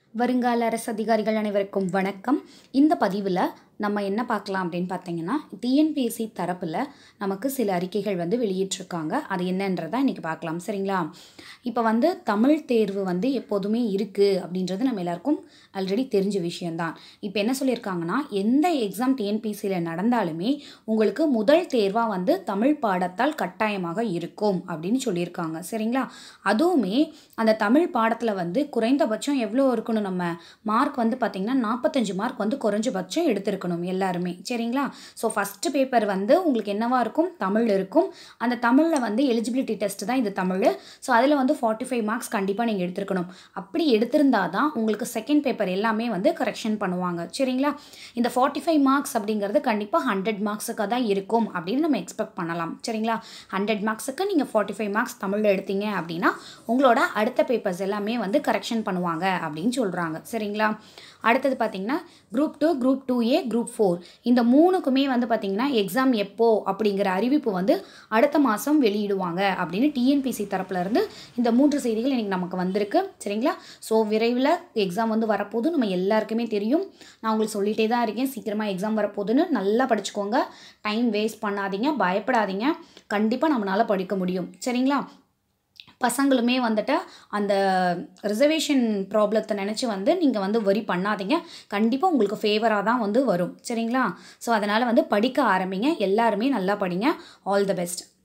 வருங்கால அரசு அதிகாரிகள் அனைவருக்கும் வணக்கம் இந்த பதிவில் நம்ம என்ன பார்க்கலாம் அப்படின்னு பார்த்தீங்கன்னா டிஎன்பிஎஸ்சி தரப்பில் நமக்கு சில அறிக்கைகள் வந்து வெளியிட்டிருக்காங்க அது என்னன்றதை இன்றைக்கி பார்க்கலாம் சரிங்களா இப்போ வந்து தமிழ் தேர்வு வந்து எப்போதுமே இருக்குது அப்படின்றது நம்ம எல்லாருக்கும் ஆல்ரெடி தெரிஞ்ச விஷயந்தான் இப்போ என்ன சொல்லியிருக்காங்கன்னா எந்த எக்ஸாம் டிஎன்பிஎஸ்சியில் நடந்தாலுமே உங்களுக்கு முதல் தேர்வாக வந்து தமிழ் பாடத்தால் கட்டாயமாக இருக்கும் அப்படின்னு சொல்லியிருக்காங்க சரிங்களா அதுவுமே அந்த தமிழ் பாடத்தில் வந்து குறைந்தபட்சம் எவ்வளோ இருக்கணும் நம்ம மார்க் வந்து பார்த்திங்கன்னா நாற்பத்தஞ்சு மார்க் வந்து குறைஞ்சபட்சம் எடுத்திருக்கணும் எல்லாருமே சரிங்களா ஸோ ஃபஸ்ட்டு பேப்பர் வந்து உங்களுக்கு என்னவா இருக்கும் தமிழ் இருக்கும் அந்த தமிழில் வந்து எலிஜிபிலிட்டி டெஸ்ட் தான் இது தமிழ் ஸோ அதில் வந்து ஃபார்ட்டி ஃபைவ் மார்க்ஸ் கண்டிப்பாக நீங்கள் எடுத்திருக்கணும் அப்படி எடுத்திருந்தா தான் உங்களுக்கு செகண்ட் பேப்பர் எல்லாமே வந்து கரெக்ஷன் பண்ணுவாங்க சரிங்களா இந்த ஃபார்ட்டி ஃபைவ் மார்க்ஸ் அப்படிங்கிறது கண்டிப்பாக ஹண்ட்ரட் மார்க்ஸுக்காக தான் இருக்கும் அப்படின்னு நம்ம எக்ஸ்பெக்ட் பண்ணலாம் சரிங்களா ஹண்ட்ரட் மார்க்ஸுக்கு நீங்கள் ஃபார்ட்டி ஃபைவ் மார்க்ஸ் தமிழில் எடுத்தீங்க அப்படின்னா உங்களோட அடுத்த பேப்பர்ஸ் எல்லாமே வந்து கரெக்ஷன் பண்ணுவாங்க அப்படின்னு சொல்கிறாங்க சரிங்களா அடுத்தது பார்த்தீங்கன்னா group two group two A group four இந்த மூணுக்குமே வந்து பார்த்திங்கன்னா எக்ஸாம் எப்போ அப்படிங்கிற அறிவிப்பு வந்து அடுத்த மாதம் வெளியிடுவாங்க அப்படின்னு டிஎன்பிசி தரப்புலேருந்து இந்த மூன்று செய்திகள் இன்றைக்கி நமக்கு வந்திருக்கு சரிங்களா ஸோ விரைவில் எக்ஸாம் வந்து வரப்போகுது நம்ம எல்லாருக்குமே தெரியும் நான் உங்களுக்கு சொல்லிகிட்டே தான் இருக்கேன் சீக்கிரமாக எக்ஸாம் வரப்போகுதுன்னு நல்லா படிச்சுக்கோங்க டைம் வேஸ்ட் பண்ணாதீங்க பயப்படாதீங்க கண்டிப்பாக நம்மளால் படிக்க முடியும் சரிங்களா பசங்களுமே வந்துட்டு அந்த ரிசர்வேஷன் ப்ராப்ளத்தை நினச்சி வந்து நீங்கள் வந்து வரி பண்ணாதீங்க கண்டிப்பாக உங்களுக்கு ஃபேவராக தான் வந்து வரும் சரிங்களா ஸோ அதனால் வந்து படிக்க ஆரம்பிங்க எல்லாருமே நல்லா படிங்க ஆல் த பெஸ்ட்